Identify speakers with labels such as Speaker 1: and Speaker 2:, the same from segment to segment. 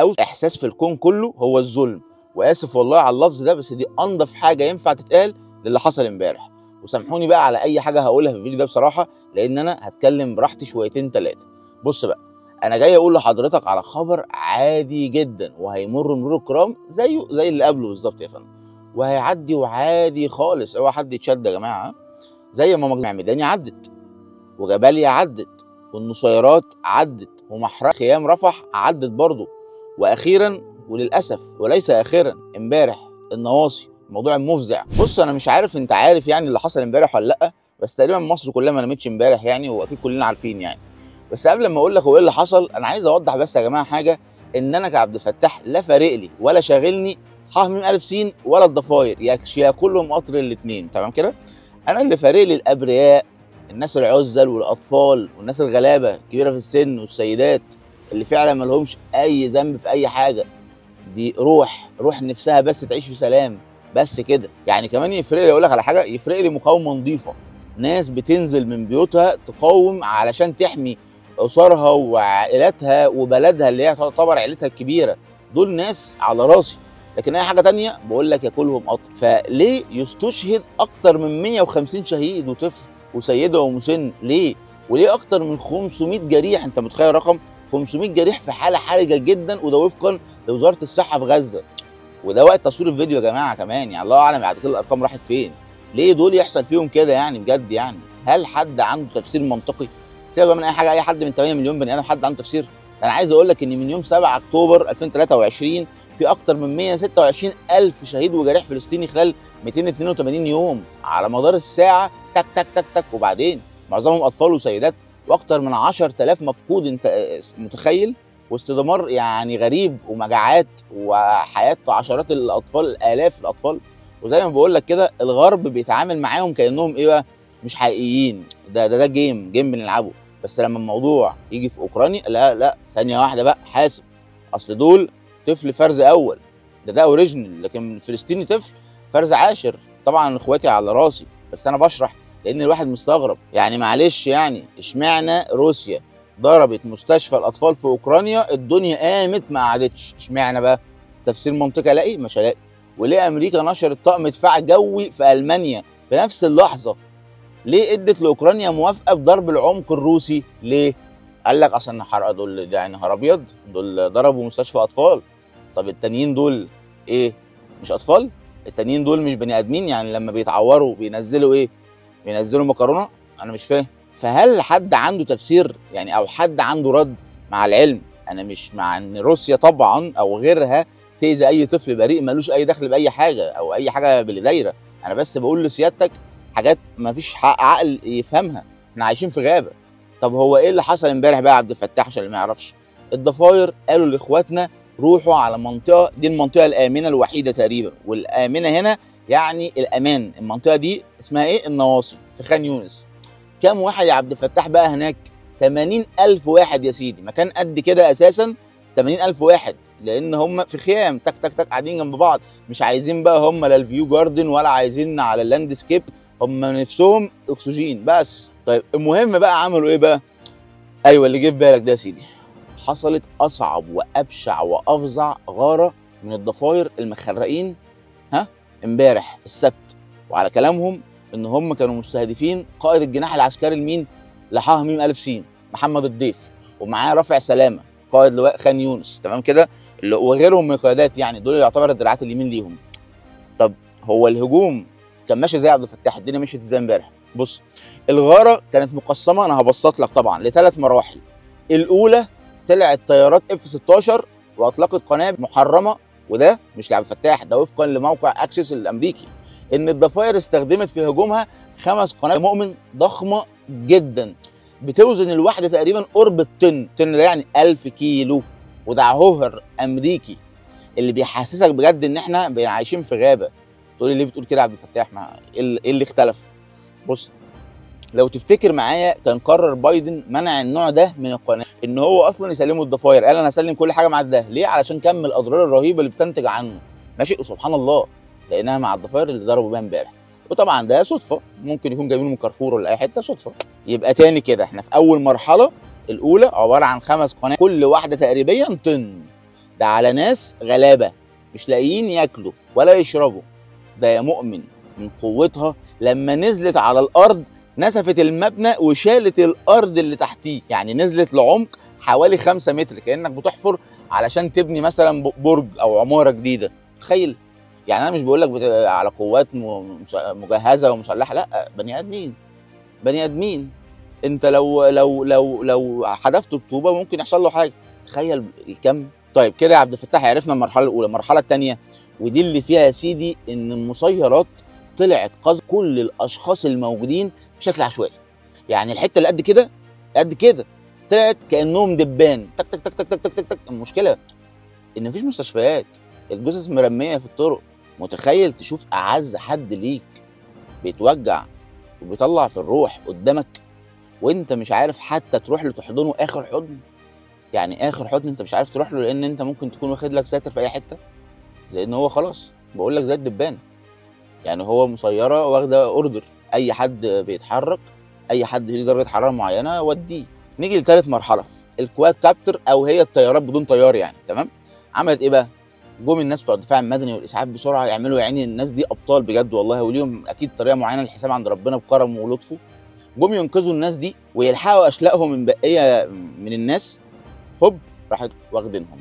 Speaker 1: او احساس في الكون كله هو الظلم واسف والله على اللفظ ده بس دي انضف حاجه ينفع تتقال للي حصل امبارح وسامحوني بقى على اي حاجه هقولها في الفيديو ده بصراحه لان انا هتكلم براحتي شويتين ثلاثه بص بقى انا جاي اقول لحضرتك على خبر عادي جدا وهيمر مرور الكرام زيه زي اللي قبله بالظبط يا فندم وهيعدي وعادي خالص اوعى حد يتشد يا جماعه زي ما ميداني عدت وجباليا عدت والنصيرات عدت ومحرقه خيام رفح عدت برضه واخيرا وللاسف وليس اخرا امبارح النواصي الموضوع المفزع بص انا مش عارف انت عارف يعني اللي حصل امبارح ولا لا بس تقريبا مصر كلها ما نامتش امبارح يعني واكيد كلنا عارفين يعني بس قبل ما اقول لك هو ايه اللي حصل انا عايز اوضح بس يا جماعه حاجه ان انا كعبد الفتاح لا فارق لي ولا شاغلني ح م الف س ولا الضفاير يا كلهم قطر الاثنين تمام كده انا اللي فارق لي الابرياء الناس العزل والاطفال والناس الغلابه الكبيره في السن والسيدات اللي فعلا ما لهمش اي ذنب في اي حاجه دي روح روح نفسها بس تعيش في سلام بس كده يعني كمان يفرق لي اقول لك على حاجه يفرق لي مقاومه نظيفه ناس بتنزل من بيوتها تقاوم علشان تحمي اسرها وعائلاتها وبلدها اللي هي تعتبر عيلتها الكبيره دول ناس على راسي لكن اي حاجه تانية بقول لك ياكلهم قطر فليه يستشهد اكتر من 150 شهيد وطفل وسيده ومسن ليه وليه اكتر من 500 جريح انت متخيل رقم 500 جريح في حاله حرجه جدا وده وفقا لوزاره الصحه في غزه وده وقت تصوير الفيديو يا جماعه كمان يعني الله اعلم بعد كده الارقام راحت فين ليه دول يحصل فيهم كده يعني بجد يعني هل حد عنده تفسير منطقي سيبك من اي حاجه اي حد من 8 مليون بني ادم حد عنده تفسير انا عايز اقول لك ان من يوم 7 اكتوبر 2023 في اكتر من 126 الف شهيد وجريح فلسطيني خلال 282 يوم على مدار الساعه تك تك تك تك وبعدين معظمهم اطفال وسيدات واكتر من 10000 مفقود انت متخيل وسط دمار يعني غريب ومجاعات وحياه عشرات الاطفال الاف الاطفال وزي ما بقول لك كده الغرب بيتعامل معاهم كانهم ايه بقى مش حقيقيين ده ده ده جيم جيم بنلعبه بس لما الموضوع يجي في اوكرانيا لا لا ثانيه واحده بقى حاسب اصل دول طفل فرز اول ده ده اوريجينال لكن الفلسطيني طفل فرز عاشر طبعا اخواتي على راسي بس انا بشرح لان الواحد مستغرب يعني معلش يعني اشمعنى روسيا ضربت مستشفى الاطفال في اوكرانيا الدنيا قامت ما قعدتش اشمعنى بقى تفسير منطقي الاقي مش هلاقي وليه امريكا نشرت طقم دفاع جوي في المانيا في نفس اللحظه ليه ادت لاوكرانيا موافقه بضرب العمق الروسي ليه قال لك اصل حرق دول يعني نهار ابيض دول ضربوا مستشفى اطفال طب التانيين دول ايه مش اطفال التانيين دول مش بني ادمين يعني لما بيتعوروا بينزلوا ايه بينزلوا مكرونه انا مش فاهم فهل حد عنده تفسير يعني او حد عنده رد مع العلم انا مش مع ان روسيا طبعا او غيرها تاذي اي طفل بريء ملوش اي دخل باي حاجه او اي حاجه باللي دايره انا بس بقول لسيادتك حاجات ما فيش عقل يفهمها احنا عايشين في غابه طب هو ايه اللي حصل امبارح بقى يا عبد الفتاح عشان اللي ما يعرفش الضفاير قالوا لاخواتنا روحوا على منطقه دي المنطقه الامنه الوحيده تقريبا والامنه هنا يعني الامان المنطقه دي اسمها ايه النواصي في خان يونس كام واحد يا عبد الفتاح بقى هناك 80 ألف واحد يا سيدي مكان قد كده أساسا 80 ألف واحد لأن هم في خيام تك تك تك قاعدين جنب بعض مش عايزين بقى هم لا الفيو جاردن ولا عايزين على اللاندسكيب هم نفسهم أكسجين بس طيب المهم بقى عملوا إيه بقى؟ أيوه اللي جه في بالك ده يا سيدي حصلت أصعب وأبشع وأفظع غارة من الضفاير المخرقين ها امبارح السبت وعلى كلامهم ان هم كانوا مستهدفين قائد الجناح العسكري لمين؟ لحاه ميم الف سين محمد الضيف ومعاه رافع سلامه قائد لواء خان يونس تمام كده وغيرهم من القيادات يعني دول يعتبر الدراعات اليمين ليهم طب هو الهجوم كان ماشي ازاي يا عبد الفتاح الدنيا مشيت ازاي امبارح بص الغاره كانت مقسمه انا هبسط لك طبعا لثلاث مراحل الاولى طلعت طيارات اف 16 واطلقت قنابل محرمه وده مش لعبد الفتاح ده وفقا لموقع اكسس الامريكي ان الضفاير استخدمت في هجومها خمس قنابل مؤمن ضخمه جدا بتوزن الواحده تقريبا قرب الطن الطن ده يعني 1000 كيلو وده عهر امريكي اللي بيحسسك بجد ان احنا عايشين في غابه تقول لي ليه بتقول كده يا عبد الفتاح ما ايه اللي اختلف بص لو تفتكر معايا كان قرر بايدن منع النوع ده من القنابل ان هو اصلا يسلمه الضفاير قال انا هسلم كل حاجه مع ده ليه علشان كم الاضرار الرهيبه اللي بتنتج عنه ماشي وسبحان الله لقيناها مع الضفاير اللي ضربوا بيها امبارح وطبعا ده صدفه ممكن يكون جايبينه من كارفور ولا اي حته صدفه يبقى تاني كده احنا في اول مرحله الاولى عباره عن خمس قنابل كل واحده تقريبا طن ده على ناس غلابه مش لاقيين ياكلوا ولا يشربوا ده يا مؤمن من قوتها لما نزلت على الارض نسفت المبنى وشالت الارض اللي تحتيه يعني نزلت لعمق حوالي 5 متر كانك بتحفر علشان تبني مثلا ب- برج او عماره جديده تخيل يعني انا مش بقول لك بت... على قوات م... مس- مجهزه ومسلحه لا بني ادمين بني ادمين انت لو لو لو لو حدفته بطوبه ممكن يحصل له حاجه تخيل الكم طيب كده يا عبد الفتاح عرفنا المرحله الاولى المرحله الثانيه ودي اللي فيها يا سيدي ان المسيرات طلعت قصد كل الاشخاص الموجودين بشكل عشوائي يعني الحته اللي قد كده قد كده طلعت كانهم دبان تك تك تك تك تك تك تك, تك. المشكله ان مفيش مستشفيات الجثث مرميه في الطرق متخيل تشوف اعز حد ليك بيتوجع وبيطلع في الروح قدامك وانت مش عارف حتى تروح له تحضنه اخر حضن يعني اخر حضن انت مش عارف تروح له لان انت ممكن تكون واخد لك ساتر في اي حته لان هو خلاص بقول لك زي الدبان يعني هو مسيره واخده اوردر اي حد بيتحرك اي حد ليه درجه حراره معينه وديه نيجي لثالث مرحله الكواد كابتر او هي الطيارات بدون طيار يعني تمام عملت ايه بقى جم الناس بتوع الدفاع المدني والاسعاف بسرعه يعملوا يعني الناس دي ابطال بجد والله وليهم اكيد طريقه معينه للحساب عند ربنا بكرمه ولطفه جم ينقذوا الناس دي ويلحقوا اشلاءهم من بقيه من الناس هوب راحت واخدينهم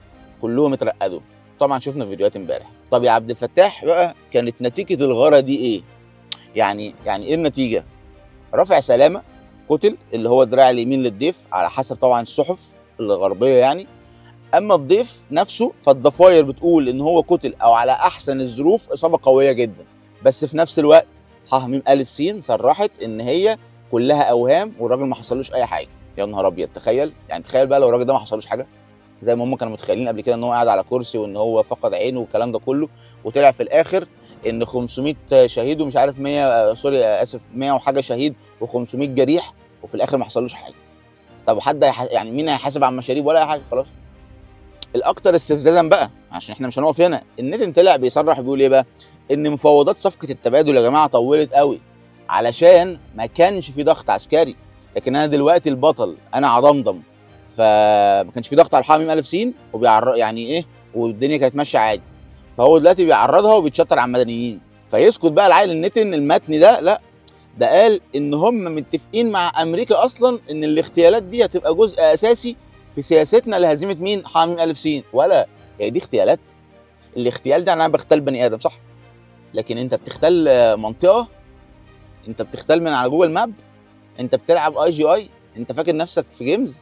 Speaker 1: كلهم اترقدوا طبعا شفنا فيديوهات امبارح طب يا عبد الفتاح بقى كانت نتيجه الغاره دي ايه يعني يعني ايه النتيجه رافع سلامه قتل اللي هو الدراع اليمين للضيف على حسب طبعا الصحف الغربيه يعني اما الضيف نفسه فالضفاير بتقول ان هو قتل او على احسن الظروف اصابه قويه جدا بس في نفس الوقت ح م الف س صرحت ان هي كلها اوهام والراجل ما حصلوش اي حاجه يا نهار ابيض تخيل يعني تخيل بقى لو الراجل ده ما حصلوش حاجه زي ما هم كانوا متخيلين قبل كده ان هو قاعد على كرسي وان هو فقد عينه والكلام ده كله وطلع في الاخر ان 500 شهيد ومش عارف 100 آه، سوري آه، اسف 100 وحاجه شهيد و500 جريح وفي الاخر ما حصلوش حاجه طب حد هيح... يعني مين هيحاسب على المشاريب ولا اي حاجه خلاص الاكثر استفزازا بقى عشان احنا مش هنقف هنا النتن طلع بيصرح بيقول ايه بقى ان مفاوضات صفقه التبادل يا جماعه طولت قوي علشان ما كانش في ضغط عسكري لكن انا دلوقتي البطل انا عضمضم فما كانش في ضغط على الحامي الف س وبيعرض يعني ايه والدنيا كانت ماشيه عادي فهو دلوقتي بيعرضها وبيتشطر على المدنيين فيسكت بقى العيل النتن المتني ده لا ده قال ان هم متفقين مع امريكا اصلا ان الاغتيالات دي هتبقى جزء اساسي في سياستنا لهزيمه مين حاميم الف س ولا هي دي اغتيالات الاغتيال ده انا بغتال بني ادم صح لكن انت بتختل آه، منطقه انت بتختل من على جوجل ماب انت بتلعب اي جي اي انت فاكر نفسك في جيمز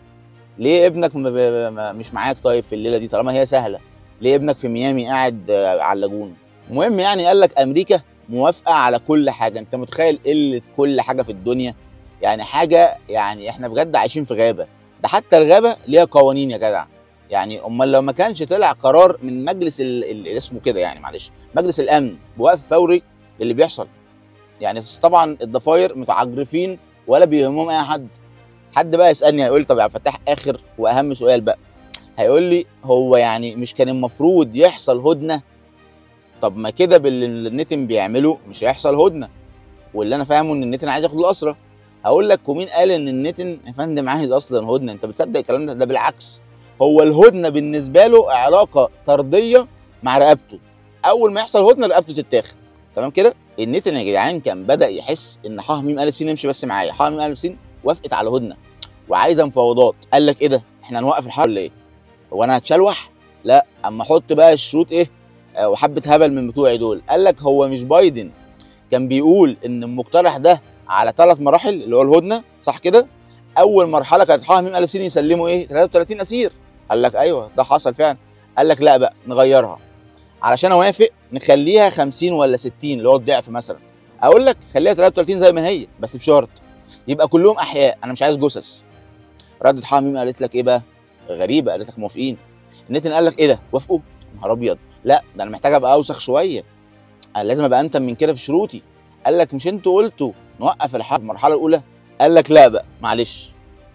Speaker 1: ليه ابنك م- ب- م- مش معاك طيب في الليله دي طالما هي سهله ليه ابنك في ميامي قاعد آه، على اللاجون المهم يعني قال لك امريكا موافقه على كل حاجه انت متخيل قله كل حاجه في الدنيا يعني حاجه يعني احنا بجد عايشين في غابه ده حتى الغابه ليها قوانين يا جدع يعني امال لو ما كانش طلع قرار من مجلس ال- ال- اسمه كده يعني معلش مجلس الامن بوقف فوري اللي بيحصل يعني طبعا الضفاير متعجرفين ولا بيهمهم اي حد حد بقى يسالني هيقول لي طب يا عبد الفتاح اخر واهم سؤال بقى هيقول لي هو يعني مش كان المفروض يحصل هدنه طب ما كده باللي النتن بيعمله مش هيحصل هدنه واللي انا فاهمه ان النتن عايز ياخد الاسرى هقول لك ومين قال ان النتن يا فندم عايز اصلا هدنه انت بتصدق الكلام ده ده بالعكس هو الهدنه بالنسبه له علاقه طرديه مع رقبته اول ما يحصل هدنه رقبته تتاخد تمام كده النتن يا جدعان كان بدا يحس ان ح م الف س يمشي بس معايا ح م الف س وافقت على هدنه وعايزه مفاوضات قال لك ايه ده احنا هنوقف الحرب ولا ايه هو انا هتشلوح لا اما احط بقى الشروط ايه آه، وحبه هبل من بتوعي دول قال لك هو مش بايدن كان بيقول ان المقترح ده على ثلاث مراحل اللي هو الهدنه صح كده اول مرحله كانت ح م الف س يسلموا ايه 33 اسير قال لك ايوه ده حصل فعلا قال لك لا بقى نغيرها علشان اوافق نخليها 50 ولا 60 اللي هو الضعف مثلا اقول لك خليها 33 زي ما هي بس بشرط يبقى كلهم احياء انا مش عايز جثث ردت حاميم قالت لك ايه بقى غريبه قالت لك موافقين النتن قال لك ايه ده وافقوا نهار ابيض لا ده انا محتاج ابقى اوسخ شويه انا لازم ابقى انتم من كده في شروطي قال لك مش انتوا قلتوا نوقف الحرب المرحله الاولى قال لك لا بقى معلش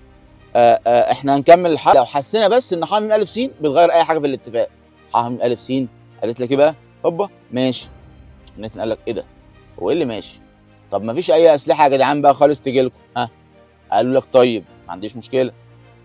Speaker 1: آه آه احنا هنكمل الحرب لو حسينا بس ان حاميم الف س بتغير اي حاجه في الاتفاق حاميم الف س قالت لك ايه بقى هوبا ماشي النتن قال لك ايه ده هو ايه اللي ماشي طب ما فيش اي اسلحه يا جدعان بقى خالص تجي لكم ها قالوا لك طيب ما عنديش مشكله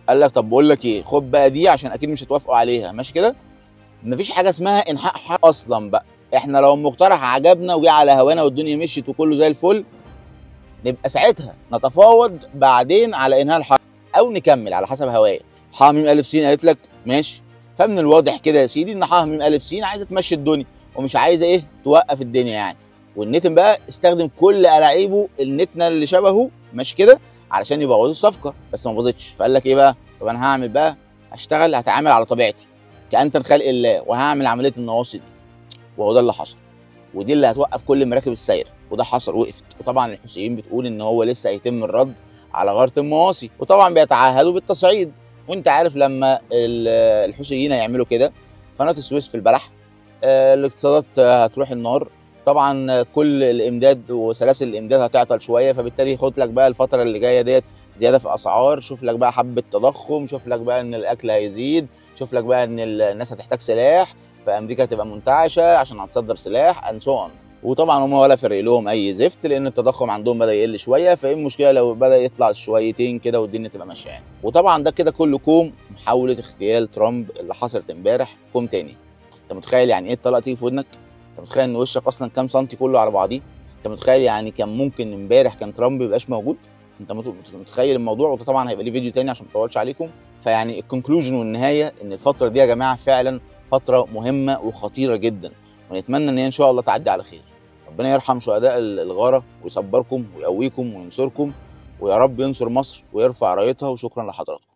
Speaker 1: قال لك طب بقول لك ايه خد بقى دي عشان اكيد مش هتوافقوا عليها ماشي كده مفيش حاجه اسمها انحاء حق اصلا بقى احنا لو المقترح عجبنا وجه على هوانا والدنيا مشيت وكله زي الفل نبقى ساعتها نتفاوض بعدين على انهاء الحرب او نكمل على حسب هوايا ح م الف س قالت لك ماشي فمن الواضح كده يا سيدي ان ح م الف س عايزه تمشي الدنيا ومش عايزه ايه توقف الدنيا يعني والنتن بقى استخدم كل الاعيبه النتنه اللي شبهه ماشي كده علشان يبوظوا الصفقه بس ما باظتش فقال لك ايه بقى طب انا هعمل بقى هشتغل هتعامل على طبيعتي كأنت خلق الله وهعمل عمليه النواصي دي وهو ده اللي حصل ودي اللي هتوقف كل المراكب السايره وده حصل وقفت وطبعا الحوثيين بتقول ان هو لسه هيتم الرد على غاره المواصي وطبعا بيتعهدوا بالتصعيد وانت عارف لما ال- الحوثيين هيعملوا كده قناه السويس في البلح آه، الاقتصادات آه، هتروح النار طبعا آه، كل الامداد وسلاسل الامداد هتعطل شويه فبالتالي خد لك بقى الفتره اللي جايه ديت زياده في اسعار شوف لك بقى حبه تضخم شوف لك بقى ان الاكل هيزيد شوف لك بقى ان الناس هتحتاج سلاح فامريكا هتبقى منتعشه عشان هتصدر سلاح and so on وطبعا هم ولا فرق لهم اي زفت لان التضخم عندهم بدا يقل شويه فايه المشكله لو بدا يطلع شويتين كده والدنيا تبقى ماشيه يعني وطبعا ده كده كله كوم محاوله اغتيال ترامب اللي حصلت امبارح كوم تاني انت متخيل يعني ايه الطلقه تيجي في ودنك انت متخيل ان وشك اصلا كام سنتي كله على بعضيه انت متخيل يعني كان ممكن امبارح كان ترامب ميبقاش موجود انت مت- متخيل الموضوع وده طبعا هيبقى ليه فيديو تاني عشان ما اطولش عليكم فيعني الكونكلوجن والنهايه ان الفتره دي يا جماعه فعلا فتره مهمه وخطيره جدا ونتمنى ان هي ان شاء الله تعدي على خير ربنا يرحم شهداء ال- الغاره ويصبركم ويقويكم وينصركم ويا رب ينصر مصر ويرفع رايتها وشكرا لحضراتكم